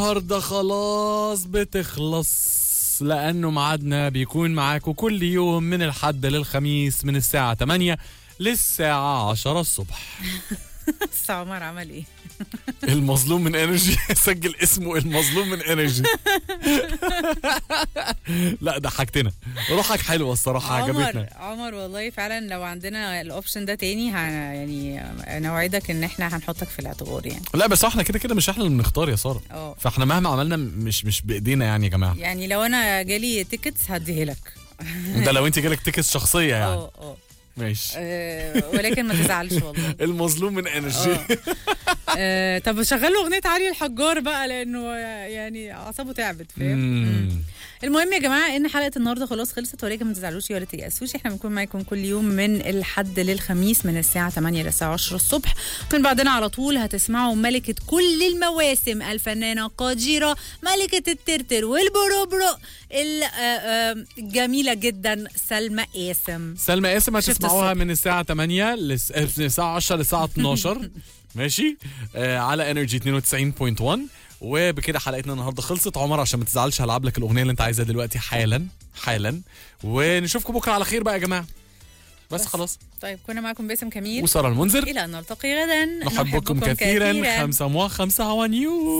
النهارده خلاص بتخلص لانه ميعادنا بيكون معاكم كل يوم من الحد للخميس من الساعه 8 للساعه 10 الصبح بس عمر عمل ايه؟ المظلوم من انرجي سجل اسمه المظلوم من انرجي لا ضحكتنا روحك حلوه الصراحه عمر عجبتنا عمر والله فعلا لو عندنا الاوبشن ده تاني هن يعني نوعدك ان احنا هنحطك في الاعتبار يعني لا بس احنا كده كده مش احنا اللي بنختار يا ساره اه فاحنا مهما عملنا مش مش بايدينا يعني يا جماعه يعني لو انا جالي تيكتس هديها لك ده لو انت جالك تيكس شخصيه يعني اه اه ماشي آه، ولكن ما تزعلش والله المظلوم من انرجي اه آه، طب شغل له اغنيه علي الحجار بقى لانه يعني اعصابه تعبت فاهم مم. المهم يا جماعه ان حلقه النهارده خلاص خلصت ولكن ما تزعلوش ولا تيأسوش احنا بنكون معاكم كل يوم من الحد للخميس من الساعه 8 للساعه 10 الصبح من بعدنا على طول هتسمعوا ملكه كل المواسم الفنانه قديره ملكه الترتر والبروبرو ال- آه، آه، الجميله جدا سلمى قاسم سلمى قاسم شفت هتسمعوها الصبح. من الساعة 8 لس... آه، من الساعة 10 للساعة 12 ماشي آه على انرجي 92.1 وبكده حلقتنا النهارده خلصت عمر عشان ما تزعلش هلعب لك الاغنيه اللي انت عايزها دلوقتي حالا حالا ونشوفكم بكره على خير بقى يا جماعه بس, بس. خلاص طيب كنا معكم باسم كميل وساره المنذر الى ان نلتقي غدا نحبكم كثيرا خمسة موا خمسة هوا نيو